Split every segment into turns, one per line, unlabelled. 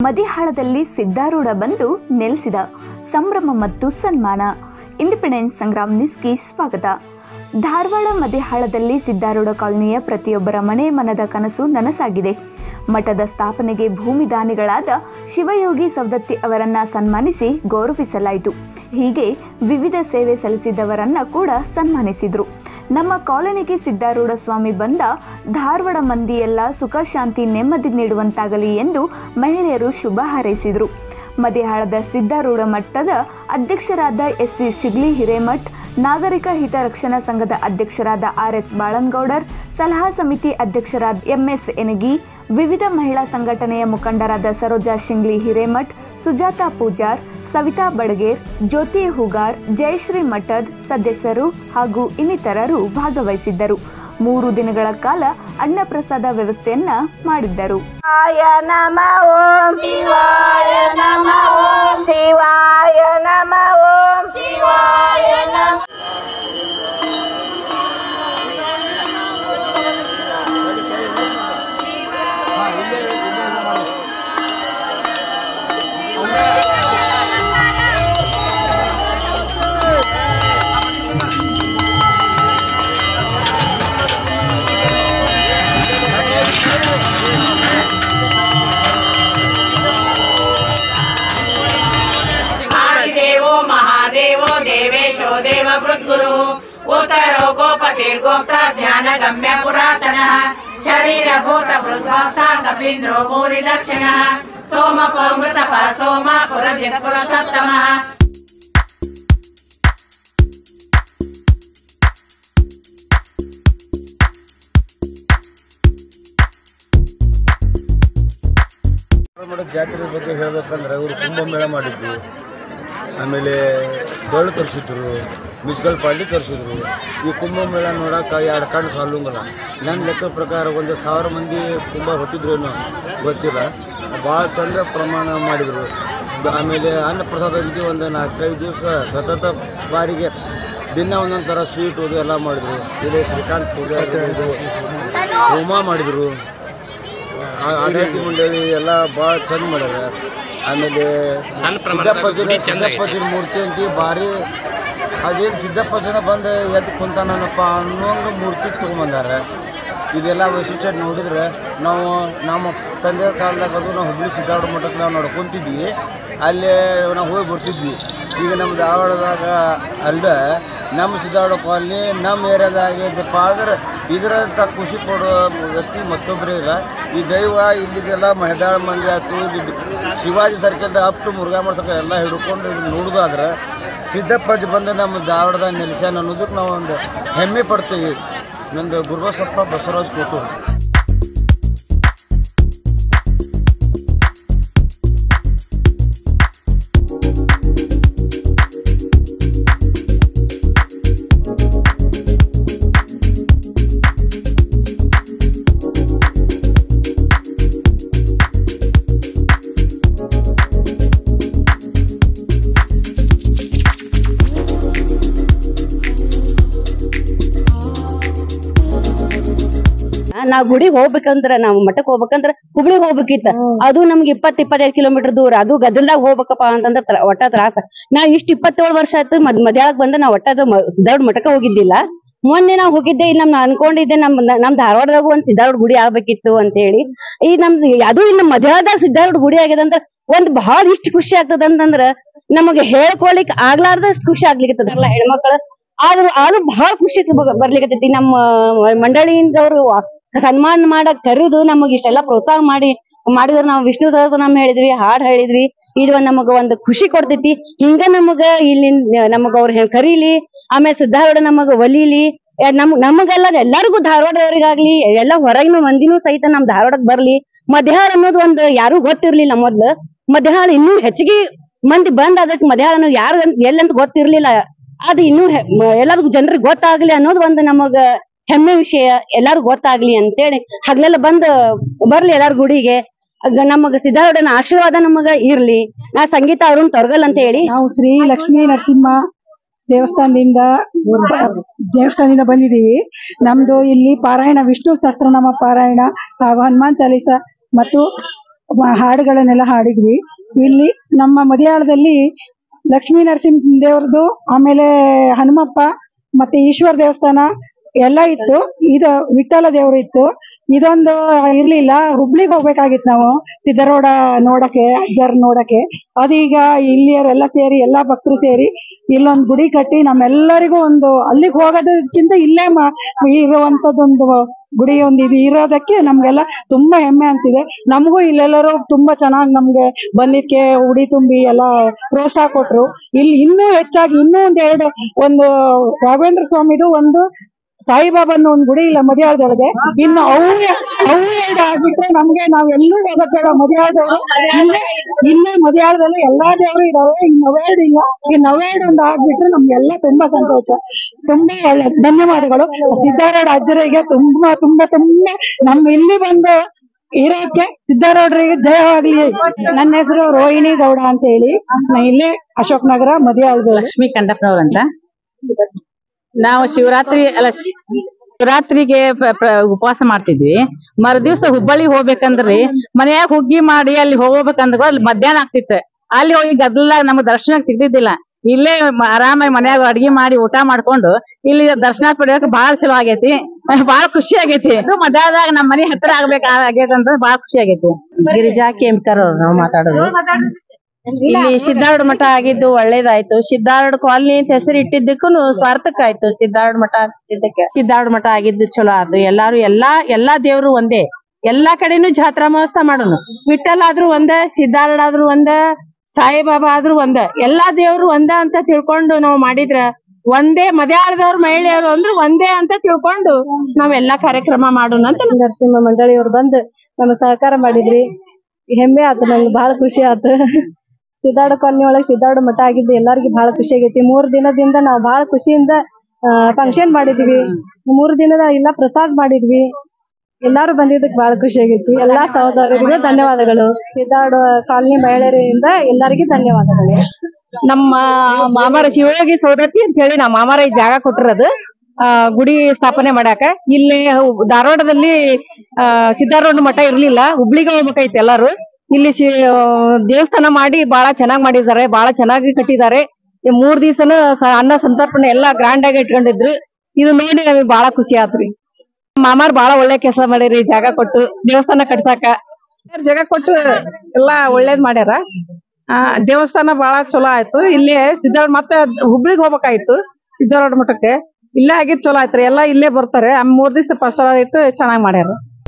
ಮದಿಹಾಳದಲ್ಲಿ ಸಿದ್ದಾರೂಢ ಬಂದು ನೆಲೆಸಿದ ಸಂಭ್ರಮ ಮತ್ತು ಸನ್ಮಾನ ಇಂಡಿಪೆಂಡೆನ್ಸ್ ಸಂಗ್ರಾಮ್ ನ್ಯೂಸ್ಗೆ ಸ್ವಾಗತ ಧಾರವಾಡ ಮದಿಹಾಳದಲ್ಲಿ ಸಿದ್ದಾರೂಢ ಕಾಲನಿಯ ಪ್ರತಿಯೊಬ್ಬರ ಮನೆ ಮನದ ಕನಸು ನನಸಾಗಿದೆ ಮಠದ ಸ್ಥಾಪನೆಗೆ ಭೂಮಿ ದಾನಿಗಳಾದ ಶಿವಯೋಗಿ ಸವದತ್ತಿ ಅವರನ್ನ ಸನ್ಮಾನಿಸಿ ಗೌರವಿಸಲಾಯಿತು ಹೀಗೆ ವಿವಿಧ ಸೇವೆ ಸಲ್ಲಿಸಿದವರನ್ನ ಕೂಡ ಸನ್ಮಾನಿಸಿದ್ರು ನಮ್ಮ ಕಾಲನಿಗೆ ಸಿದ್ದಾರೂಢ ಸ್ವಾಮಿ ಬಂದ ಧಾರವಾಡ ಮಂದಿಯೆಲ್ಲ ಸುಖ ಶಾಂತಿ ನೆಮ್ಮದಿ ನೀಡುವಂತಾಗಲಿ ಎಂದು ಮಹಿಳೆಯರು ಶುಭ ಹಾರೈಸಿದರು ಮದಿಹಾಳದ ಸಿದ್ದಾರೂಢ ಮಠದ ಅಧ್ಯಕ್ಷರಾದ ಎಸ್ ಸಿ ಶಿಗ್ಲಿ ಹಿರೇಮಠ್ ನಾಗರಿಕ ಹಿತರಕ್ಷಣಾ ಸಂಘದ ಅಧ್ಯಕ್ಷರಾದ ಆರ್ ಎಸ್ ಬಾಳನ್ಗೌಡರ್ ಸಲಹಾ ಸಮಿತಿ ಅಧ್ಯಕ್ಷರಾದ ಎಂಎಸ್ ಎನಗಿ ವಿವಿಧ ಮಹಿಳಾ ಸಂಘಟನೆಯ ಮುಖಂಡರಾದ ಸರೋಜಾ ಶಿಂಗ್ಲಿ ಹಿರೇಮಠ್ ಸುಜಾತಾ ಪೂಜಾರ್ ಸವಿತಾ ಬಡಗೇರ್ ಜ್ಯೋತಿ ಹುಗಾರ್ ಜಯಶ್ರೀ ಮಠದ್ ಸದಸ್ಯರು ಹಾಗೂ ಇನ್ನಿತರರು ಭಾಗವಹಿಸಿದ್ದರು ಮೂರು ದಿನಗಳ ಕಾಲ ಅನ್ನಪ್ರಸಾದ ವ್ಯವಸ್ಥೆಯನ್ನ ಮಾಡಿದ್ದರು
ಶಿವಾಯ ನಮ ಓಂ ಶಿವಾಯ ನಮ ಓಂ ಶಿವಾಯ ನಮ ಓಂ ಶಿವಾಯ ನಮ
आदिदेवो महादेवो देवेशो देवभृद्गुरु उत्तरो गोपतिर्गोप्ता ज्ञानगम्य पुरातनः शरीरभूत भृद्भक्ता कपीन्द्रो भूरि दक्षिणः सोमपो मृतपः सोमा पुरजित् पुरुषोत्तमः
ಮಠದ ಜಾತ್ರೆ ಬಗ್ಗೆ ಹೇಳ್ಬೇಕಂದ್ರೆ ಇವರು ಕುಂಭಮೇಳ ಮಾಡಿದ್ದು ಆಮೇಲೆ ಡೊಳ್ಳು ತರಿಸಿದ್ರು ಮಿಸ್ಗಲ್ ಪಾಲಿ ತರಿಸಿದ್ರು ಈ ಕುಂಭಮೇಳ ನೋಡಕ್ಕೆ ಎರಡು ಕಣ್ಣು ಸಾಲುಂಗಲ್ಲ ನನ್ನ ಲೆಕ್ಕ ಪ್ರಕಾರ ಒಂದು ಸಾವಿರ ಮಂದಿ ಕುಂಭ ಹೊಟ್ಟಿದ್ರೇನು ಗೊತ್ತಿಲ್ಲ ಭಾಳ ಚಂದ ಪ್ರಮಾಣ ಮಾಡಿದರು ಆಮೇಲೆ ಅನ್ನಪ್ರಸಾದ ರೀತಿ ಒಂದು ನಾಲ್ಕೈದು ದಿವಸ ಸತತ ಬಾರಿಗೆ ದಿನ ಒಂದೊಂದು ಥರ ಸ್ವೀಟ್ ಅದು ಎಲ್ಲ ಮಾಡಿದರು ಇಲ್ಲಿ ಶ್ರೀಕಾಂತ್ ಪೂಜಾರಿ ಇದು ಹೋಮ ಮಾಡಿದರು ಆ- ಆಡಳಿತ ಮಂಡಳಿ ಎಲ್ಲ ಭಾಳ ಚಂದ ಮಾಡ್ಯಾರ ಆಮೇಲೆ ಸಿದ್ದಪ್ಪಜನ ಸಿದ್ದಪ್ಪಜನ ಮೂರ್ತಿ ಅಂತ ಭಾರಿ ಅದೇನು ಸಿದ್ದಪ್ಪಜನ ಬಂದು ಎದ್ದು ಕುಂತಾನಪ್ಪ ಅನ್ನೋಂಗ ಮೂರ್ತಿ ತೊಗೊಂಬಂದಾರ ಇದೆಲ್ಲ ವೈಶಿಷ್ಟ್ಯ ನೋಡಿದ್ರೆ ನಾವು ನಮ್ಮ ತಂದೆ ಕಾಲದಾಗ ಅದು ನಾವು ಹುಬ್ಳಿ ಸಿದ್ದಾರ್ಡ ಮಠಕ್ಕೆ ನಾವು ನಡ್ಕೊಂತಿದ್ವಿ ಅಲ್ಲೇ ನಾವು ಹೋಗಿ ಬರ್ತಿದ್ವಿ ಈಗ ನಮ್ಮ ಧಾರವಾಡದಾಗ ಅಲ್ಲದೆ ನಮ್ಮ ಸಿದ್ದಾರ್ಡ ಕಾಲನಿ ನಮ್ಮ ಏರಿಯಾದಾಗ ಇದ್ದಪ್ಪ ಆದ್ರೆ ಇದರಂಥ ಖುಷಿ ಕೊಡೋ ವ್ಯಕ್ತಿ ಮತ್ತೊಬ್ಬರೇ ಇಲ್ಲ ಈ ದೈವ ಇಲ್ಲಿದೆಲ್ಲ ಮಹಿದಾಳ ಮಂದಿ ಆಯ್ತು ಇಲ್ಲಿ ಶಿವಾಜಿ ಸರ್ಕಲ್ದ ಅಪ್ ಟು ಮುರುಘಾ ಸರ್ಕಲ್ ಎಲ್ಲ ಹಿಡ್ಕೊಂಡು ಇದನ್ನ ನೋಡೋದಾದ್ರೆ ಸಿದ್ದಪ್ಪಜ್ಜಿ ಬಂದು ನಮ್ಮ ಧಾರವಾಡದಾಗ ನೆಲೆಸ್ಯಾನ ಅನ್ನೋದಕ್ಕೆ ನಾವು ಒಂದು ಹೆಮ್ಮೆ ಪಡ್ತೀವಿ ನಂದು ಗುರುಬಸಪ್ಪ ಬಸವರಾಜ್ ಕೋಟೂರು
ನಾವ್ ಗುಡಿಗೆ ಹೋಗ್ಬೇಕಂದ್ರ ನಾವ್ ಮಠಕ್ ಹೋಗ್ಬೇಕಂದ್ರ ಹುಬ್ಳಿಗ್ ಹೋಗ್ಬೇಕಿತ್ತ ಅದು ನಮ್ಗೆ ಇಪ್ಪತ್ ಇಪ್ಪತ್ತೈದು ಕಿಲೋಮೀಟರ್ ದೂರ ಅದು ಗದಲ್ದಾಗ ಹೋಗ್ಬೇಕಪ್ಪ ಅಂತಂದ್ರ ತ್ರ- ಒಟ್ಟ ತ್ರಾಸ ನಾ ಇಷ್ಟ ಇಪ್ಪತ್ತೇಳು ವರ್ಷ ಆಯ್ತು ಮದ್ ಮಧ್ಯಾಹ್ನಕ್ ಬಂದ ನಾ ಒಟ್ಟ ಅದು ಮ- ಸಿದ್ದಾರ್ಡ್ ಮಠಕ್ಕ ಹೋಗಿದ್ದಿಲ್ಲ ಮೊನ್ನೆ ನಾವ್ ಹೋಗಿದ್ದೆ ಇಲ್ಲಿ ನಮ್ ಅನ್ಕೊಂಡಿದ್ದೆ ನಮ್ ನಮ್ ಧಾರವಾಡದಾಗ ಒಂದ್ ಸಿದ್ದಾರ್ಡ್ ಗುಡಿ ಆಗ್ಬೇಕಿತ್ತು ಅಂತ ಹೇಳಿ ಈ ನಮ್ದು ಅದು ಇನ್ನು ಮಧ್ಯಾಹ್ನದಾಗ ಸಿದ್ದಾರ್ಡ್ ಗುಡಿ ಆಗ್ಯದ ಅಂದ್ರ ಒಂದ್ ಬಹಳ ಇಷ್ಟ ಖುಷಿ ಆಗ್ತದ ಅಂತಂದ್ರ ನಮಗೆ ಹೇಳ್ಕೊಳಿಕ್ ಆಗ್ಲಾರ್ದ ಖುಷಿ ಆಗ್ಲಿಕ್ಕತ್ತದಲ್ಲ ಹೆಣ್ಮಕ್ಳು ಆದ್ರೂ ಅದು ಬಹಳ ಖುಷಿ ಬ- ಬರ್ಲಿಕತ್ತೈತಿ ನಮ್ಮ ಮಂಡಳಿಯಿಂದ ಅವರು ಸನ್ಮಾನ ಮಾಡಕ್ ಕರೆದು ನಮಗ್ ಇಷ್ಟೆಲ್ಲಾ ಪ್ರೋತ್ಸಾಹ ಮಾಡಿ ಮಾಡಿದ್ರ ನಾವು ವಿಷ್ಣು ಸಹಸ್ರನಾಮ ಹೇಳಿದ್ವಿ ಹಾಡ್ ಹೇಳಿದ್ವಿ ಇದು ಒಂದ್ ನಮಗ ಒಂದ್ ಖುಷಿ ಕೊಡ್ತೈತಿ ಹಿಂಗ ನಮಗ ಇಲ್ಲಿ ನಮಗ ಅವ್ರ ಕರೀಲಿ ಆಮೇಲೆ ಸಿದ್ದಾರೂಢ ನಮಗ ಒಲಿಲಿ ಎ- ನಮ್ ನಮಗೆಲ್ಲ ಎಲ್ಲರಿಗೂ ಧಾರವಾಡದವ್ರಿಗಾಗ್ಲಿ ಎಲ್ಲಾ ಹೊರಗಿನ ಮಂದಿನೂ ಸಹಿತ ನಮ್ ಧಾರವಾಡಕ್ ಬರ್ಲಿ ಮಧ್ಯಾಹ್ನ ಅನ್ನೋದು ಒಂದ್ ಯಾರು ಗೊತ್ತಿರ್ಲಿಲ್ಲ ಮೊದ್ಲು ಮಧ್ಯಾಹ್ನ ಇನ್ನೂ ಹೆಚ್ಚಿಗೆ ಮಂದಿ ಬಂದ್ ಅದಕ್ಕೆ ಮಧ್ಯಾಹ್ನ ಯಾರು ಎಲ್ಲಂತ ಗೊತ್ತಿರ್ಲಿಲ್ಲ ಅದು ಇನ್ನೂ ಹೆ- ಮ- ಎಲ್ಲರಿಗೂ ಜನರಿಗೆ ಗೊತ್ತಾಗ್ಲಿ ಅನ್ನೋದು ಒಂದು ನಮಗ ಹೆಮ್ಮೆ ವಿಷಯ ಎಲ್ಲಾರು ಗೊತ್ತಾಗ್ಲಿ ಅಂತೇಳಿ ಹಗ್ಲೆಲ್ಲ ಬಂದ್ ಬರ್ಲಿ ಎಲ್ಲಾರ ಗುಡಿಗೆ ಅಗ- ನಮಗ ಸಿದ್ದಾರೂಢನ ಆಶೀರ್ವಾದ ನಮಗ ಇರ್ಲಿ ನಾ ಸಂಗೀತ ಅರುಣ್ ತೊರ್ಗಲ್ ಅಂತ ಹೇಳಿ
ನಾವು ಶ್ರೀ ಲಕ್ಷ್ಮೀ ನರಸಿಂಹ ದೇವಸ್ಥಾನದಿಂದ ಬ- ದೇವಸ್ಥಾನದಿಂದ ಬಂದಿದ್ದೀವಿ ನಮ್ದು ಇಲ್ಲಿ ಪಾರಾಯಣ ವಿಷ್ಣು ಸಹಸ್ರನಾಮ ಪಾರಾಯಣ ಹಾಗೂ ಹನುಮಾನ್ ಚಾಲೀಸ ಮತ್ತು ಮ- ಹಾಡುಗಳನ್ನೆಲ್ಲ ಹಾಡಿದ್ವಿ ಇಲ್ಲಿ ನಮ್ಮ ಮದಿಯಾಳದಲ್ಲಿ ಲಕ್ಷ್ಮೀ ನರಸಿಂಹ ದೇವ್ರದ್ದು ಆಮೇಲೆ ಹನುಮಪ್ಪ ಮತ್ತೆ ಈಶ್ವರ ದೇವಸ್ಥಾನ ಎಲ್ಲ ಇತ್ತು ಇದು ವಿಠ್ಠಲ ದೇವ್ರು ಇತ್ತು ಇದೊಂದು ಇರ್ಲಿಲ್ಲ ಹುಬ್ಳಿಗೆ ಹೋಗ್ಬೇಕಾಗಿತ್ತು ನಾವು ಸಿದ್ದರೋಡ ನೋಡಕ್ಕೆ ಅಜ್ಜರ್ ನೋಡಕ್ಕೆ ಅದೀಗ ಇಲ್ಲಿಯರೆಲ್ಲ ಸೇರಿ ಎಲ್ಲಾ ಭಕ್ತರು ಸೇರಿ ಇಲ್ಲೊಂದು ಗುಡಿ ಕಟ್ಟಿ ನಮ್ಮೆಲ್ಲರಿಗೂ ಒಂದು ಅಲ್ಲಿಗೆ ಹೋಗೋದಕ್ಕಿಂತ ಇಲ್ಲೇ ಮ- ಇರುವಂತದ್ದೊಂದು ಗುಡಿ ಒಂದು ಇದು ಇರೋದಕ್ಕೆ ನಮ್ಗೆಲ್ಲ ತುಂಬಾ ಹೆಮ್ಮೆ ಅನ್ಸಿದೆ ನಮಗೂ ಇಲ್ಲೆಲ್ಲರೂ ತುಂಬಾ ಚೆನ್ನಾಗಿ ನಮ್ಗೆ ಬಂದಿದ್ಕೆ ಉಡಿ ತುಂಬಿ ಎಲ್ಲ ಪ್ರೋತ್ಸಾಹ ಕೊಟ್ರು ಇಲ್ಲಿ ಇನ್ನೂ ಹೆಚ್ಚಾಗಿ ಇನ್ನೂ ಒಂದ್ ಎರಡು ಒಂದು ರಾಘವೇಂದ್ರ ಸ್ವಾಮಿದು ಒಂದು ಸಾಯಿಬಾಬಾನ ಒಂದ್ ಗುಡಿ ಇಲ್ಲ ಮದಿಯಾಳದೊಳಗೆ ಇನ್ನು ಅವು ಅವು ಎರಡು ಆಗ್ಬಿಟ್ರೆ ನಮ್ಗೆ ನಾವ್ ಎಲ್ಲೂ ಹೋಗೋದ್ ಬೇಡ ಮದಿಯಾಳದವರು ಇಲ್ಲೇ ಇಲ್ಲೇ ಮದಿಯಾಳದಲ್ಲಿ ಎಲ್ಲಾ ದೇವರು ಇದಾವೆ ಇನ್ ನವೇಡ್ ಇಲ್ಲ ಈ ನವೇಡ್ ಒಂದ್ ಆಗ್ಬಿಟ್ರೆ ನಮ್ಗೆಲ್ಲ ತುಂಬಾ ಸಂತೋಷ ತುಂಬಾ ಒಳ್ಳೆ ಧನ್ಯವಾದಗಳು ಸಿದ್ದಾರೂಢ ಅಜ್ಜರಿಗೆ ತುಂಬಾ ತುಂಬಾ ತುಂಬಾ ನಮ್ ಇಲ್ಲಿ ಬಂದು ಇರೋಕೆ ಸಿದ್ದಾರೂಢರಿಗೆ ಜಯವಾಗ್ಲಿ ನನ್ನ ಹೆಸರು ರೋಹಿಣಿ ಗೌಡ ಅಂತ ಹೇಳಿ ನಾ ಇಲ್ಲೇ ಅಶೋಕ್ ನಗರ ಮದಿಯಾಳದವರು
ಲಕ್ಷ್ಮೀ ಕಂಡಪ್ಪನವ್ರ ಅಂತ ನಾವು ಶಿವರಾತ್ರಿ ಅಲ್ಲ ಶಿ- ಶಿವರಾತ್ರಿಗೆ ಪ- ಪ- ಉಪವಾಸ ಮಾಡ್ತಿದ್ವಿ ಮರು ದಿವ್ಸ ಹುಬ್ಬಳ್ಳಿ ಹೋಗ್ಬೇಕಂದ್ರಿ ಮನ್ಯಾಗ ಹುಗ್ಗಿ ಮಾಡಿ ಅಲ್ಲಿ ಹೋಗ್ಬೇಕಂದ್ರ ಅಲ್ಲಿ ಮಧ್ಯಾಹ್ನ ಆಗ್ತಿತ್ತು ಅಲ್ಲಿ ಹೋಗಿ ಗದ್ದಲಾಗ ನಮ್ಗ್ ದರ್ಶನ ಸಿಗ್ತಿದ್ದಿಲ್ಲ ಇಲ್ಲೇ ಮ- ಆರಾಮಾಗಿ ಮನ್ಯಾಗ ಅಡ್ಗಿ ಮಾಡಿ ಊಟ ಮಾಡ್ಕೊಂಡು ಇಲ್ಲಿ ದರ್ಶನ ಪಡೆಯೋಕೆ ಬಹಳ ಚಲೋ ಆಗೈತಿ ಬಹಳ ಖುಷಿ ಆಗೈತಿ ಇದು ಮಧ್ಯಾಹ್ನದಾಗ ನಮ್ಮ ಮನಿ ಹತ್ರ ಆಗ್ಬೇಕ ಆಗೈತಿ ಅಂತ ಬಹಳ ಖುಷಿ ಆಗೈತಿ
ಗಿರಿಜಾ ಕೇಮ್ಕರ್ ಅವ್ರು ನಾವು ಮಾತಾಡೋದು ಇಲ್ಲಿ ಸಿದ್ದಾರೂಢ ಮಠ ಆಗಿದ್ದು ಒಳ್ಳೇದಾಯ್ತು ಸಿದ್ದಾರೂಢ ಕಾಲನಿ ಅಂತ ಹೆಸರು ಇಟ್ಟಿದ್ದಕ್ಕೂ ಸ್ವಾರ್ಥಕ್ಕಾಯ್ತು ಸಿದ್ದಾರೂಢ ಮಠ ಅಂತಿದ್ದಕ್ಕೆ ಸಿದ್ದಾರೂಢ ಮಠ ಆಗಿದ್ದು ಚಲೋ ಆಯ್ತು ಎಲ್ಲಾರು ಎಲ್ಲಾ ಎಲ್ಲಾ ದೇವ್ರು ಒಂದೇ ಎಲ್ಲಾ ಕಡೆನೂ ಜಾತ್ರಾ ಮಹೋತ್ಸವ ಮಾಡೋಣ ವಿಠ್ಠಲ ಆದ್ರೂ ಒಂದ ಸಿದ್ದಾರೂಢ ಆದ್ರೂ ಒಂದ ಸಾಯಿಬಾಬಾ ಆದ್ರೂ ಒಂದ ಎಲ್ಲಾ ದೇವ್ರು ಒಂದ ಅಂತ ತಿಳ್ಕೊಂಡು ನಾವು ಮಾಡಿದ್ರ ಒಂದೇ ಮದ್ಯಾಳದವ್ರ ಮಹಿಳೆಯರು ಅಂದ್ರೆ ಒಂದೇ ಅಂತ ತಿಳ್ಕೊಂಡು ನಾವ್ ಎಲ್ಲಾ ಕಾರ್ಯಕ್ರಮ ಮಾಡೋಣ ಅಂತ ನರಸಿಂಹ ಮಂಡಳಿಯವ್ರು ಬಂದು ನಮ್ಗೆ ಸಹಕಾರ ಮಾಡಿದ್ರಿ ಹೆಮ್ಮೆ ಆತು ನಂಗೆ ಬಹಳ ಖುಷಿ ಆತು ಸಿದ್ದಾರ್ಡ ಕಾಲನಿ ಒಳಗೆ ಸಿದ್ದಾರ್ಡ ಮಠ ಆಗಿದ್ದು ಎಲ್ಲರಿಗೂ ಬಹಳ ಖುಷಿ ಆಗೈತಿ ಮೂರ್ ದಿನದಿಂದ ನಾವು ಬಹಳ ಖುಷಿಯಿಂದ ಫಂಕ್ಷನ್ ಮಾಡಿದ್ವಿ ಮೂರ್ ದಿನದ ಎಲ್ಲ ಪ್ರಸಾದ್ ಮಾಡಿದ್ವಿ ಎಲ್ಲಾರು ಬಂದಿದ್ದಕ್ಕೆ ಬಹಳ ಖುಷಿ ಆಗೈತಿ ಎಲ್ಲಾ ಸಹೋದರರಿಗೂ ಧನ್ಯವಾದಗಳು ಸಿದ್ದಾರ್ಡ ಕಾಲನಿ ಮಹಿಳೆಯರಿಂದ ಎಲ್ಲರಿಗೂ ಧನ್ಯವಾದಗಳು
ನಮ್ಮ ಮಾಮಾರ ಶಿವಯೋಗಿ ಸೌದತ್ತಿ ಅಂತ ಹೇಳಿ ನಮ್ಮ ಮಾಮಾರ ಈ ಜಾಗ ಕೊಟ್ಟಿರೋದು ಆ ಗುಡಿ ಸ್ಥಾಪನೆ ಮಾಡಾಕ ಇಲ್ಲಿ ಹು- ಧಾರವಾಡದಲ್ಲಿ ಆ ಸಿದ್ದಾರೂಢ ಮಠ ಇರ್ಲಿಲ್ಲ ಹುಬ್ಳಿಗೆ ಹೋಗ್ಬೇಕಾಯ್ತು ಎಲ್ಲಾರು ಇಲ್ಲಿ ಶಿ- ಆ, ದೇವಸ್ಥಾನ ಮಾಡಿ ಬಹಳ ಚೆನ್ನಾಗ್ ಮಾಡಿದ್ದಾರೆ ಬಹಳ ಚೆನ್ನಾಗಿ ಕಟ್ಟಿದ್ದಾರೆ ಈ ಮೂರ್ ದಿವಸನ ಅನ್ನ ಸಂತರ್ಪಣೆ ಎಲ್ಲಾ ಗ್ರ್ಯಾಂಡ್ ಆಗಿ ಇಟ್ಕೊಂಡಿದ್ರು ಇದು ನೋಡಿ ನಮಗೆ ಬಹಳ ಖುಷಿ ಆತ್ರಿ ಮಾಮಾರ್ ಬಹಳ ಒಳ್ಳೆ ಕೆಲಸ ಮಾಡಿರಿ ಈ ಜಾಗ ಕೊಟ್ಟು ದೇವಸ್ಥಾನ ಕಟ್ಸಾಕ
ಜಾಗ ಕೊಟ್ಟು ಎಲ್ಲಾ ಒಳ್ಳೇದ್ ಮಾಡ್ಯಾರ ಆ ದೇವಸ್ಥಾನ ಬಹಳ ಚಲೋ ಆಯ್ತು ಇಲ್ಲೇ ಸಿದ್ದಾರ್ಥ ಮತ್ತೆ ಹುಬ್ಳಿಗ್ ಹೋಗ್ಬೇಕಾಯ್ತು ಸಿದ್ದಾರೂಢ ಮಠಕ್ಕೆ ಇಲ್ಲೇ ಆಗಿದ್ ಚಲೋ ಆಯ್ತ್ರಿ ಎಲ್ಲಾ ಇಲ್ಲೇ ಬರ್ತಾರೆ ಆ ಮೂರ್ ದಿವಸ ಪ್ರಸಾದ ಇಟ್ಟು ಚೆನ್ನಾಗ್ ಮಾಡ್ಯಾರ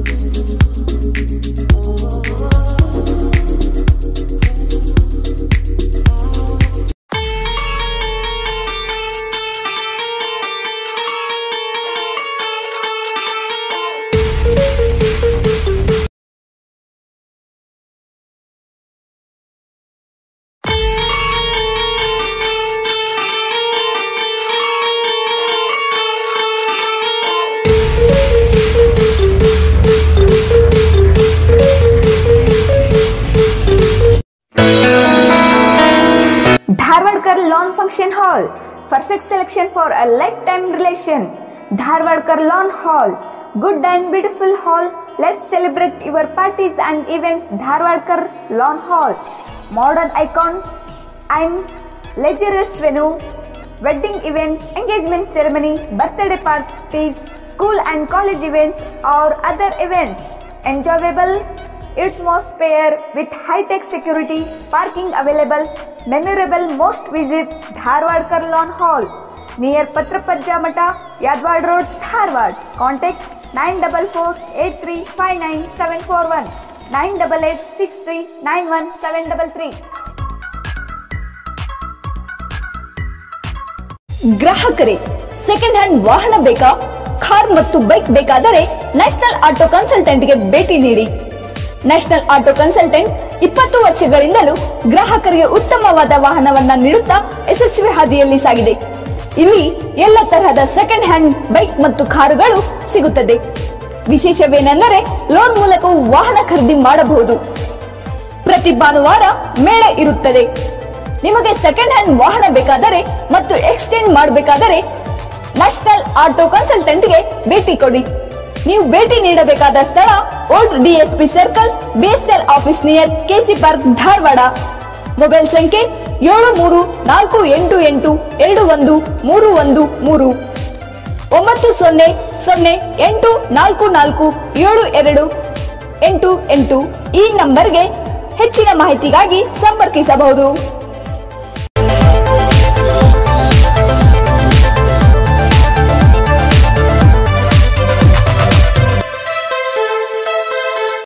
Dharwadkar lawn function hall perfect selection for a lifetime relation Dharwadkar lawn hall good and beautiful hall let's celebrate your parties and events Dharwadkar lawn hall modern icon and luxurious venue wedding events, engagement ceremony, birthday parties, school and college events, or other events. Enjoyable atmosphere with high-tech security, parking available, memorable most visit Dharwad Karlon Hall near Patrapajja Mata, Yadwad Road, Dharwad. Contact 944-8359-741, 988-6391-733. ಗ್ರಾಹಕರೇ second hand ವಾಹನ ಬೇಕಾ car ಮತ್ತು bike ಬೇಕಾದರೆ national auto ಕನ್ಸಲ್ಟೆಂಟ್ಗೆ ಭೇಟಿ ನೀಡಿ national auto consultant ಇಪ್ಪತ್ತು ವರ್ಷಗಳಿಂದಲೂ ಗ್ರಾಹಕರಿಗೆ ಉತ್ತಮವಾದ ವಾಹನವನ್ನ ನೀಡುತ್ತಾ ಯಶಸ್ವಿ ಹಾದಿಯಲ್ಲಿ ಸಾಗಿದೆ ಇಲ್ಲಿ ಎಲ್ಲ ತರಹದ ಸೆಕೆಂಡ್ ಹ್ಯಾಂಡ್ ಬೈಕ್ ಮತ್ತು ಕಾರುಗಳು ಸಿಗುತ್ತದೆ ವಿಶೇಷವೇನೆಂದರೆ ಲೋನ್ ಮೂಲಕವೂ ವಾಹನ ಖರೀದಿ ಮಾಡಬಹುದು ಪ್ರತಿ ಭಾನುವಾರ ಮೇಳ ಇರುತ್ತದೆ ನಿಮಗೆ ಸೆಕೆಂಡ್ ಹ್ಯಾಂಡ್ ವಾಹನ ಬೇಕಾದರೆ ಮತ್ತು ಎಕ್ಸ್ಚೇಂಜ್ ಮಾಡಬೇಕಾದರೆ ನ್ಯಾಷನಲ್ ಆಟೋ ಕನ್ಸಲ್ಟೆಂಟ್ಗೆ ಭೇಟಿ ಕೊಡಿ ನೀವು ಭೇಟಿ ನೀಡಬೇಕಾದ ಸ್ಥಳ old DSP circle BSL office near KC park Dharwad mobile ಸಂಖ್ಯೆ ಏಳು ಮೂರು ನಾಲ್ಕು ಎಂಟು ಎಂಟು ಎರಡು ಒಂದು ಮೂರು ಒಂದು ಮೂರು ಒಂಬತ್ತು ಸೊನ್ನೆ ಸೊನ್ನೆ ಎಂಟು ನಾಲ್ಕು ನಾಲ್ಕು ಏಳು ಎರಡು ಎಂಟು ಎಂಟು ಈ ನಂಬರ್ಗೆ ಹೆಚ್ಚಿನ ಮಾಹಿತಿಗಾಗಿ ಸಂಪರ್ಕಿಸಬಹುದು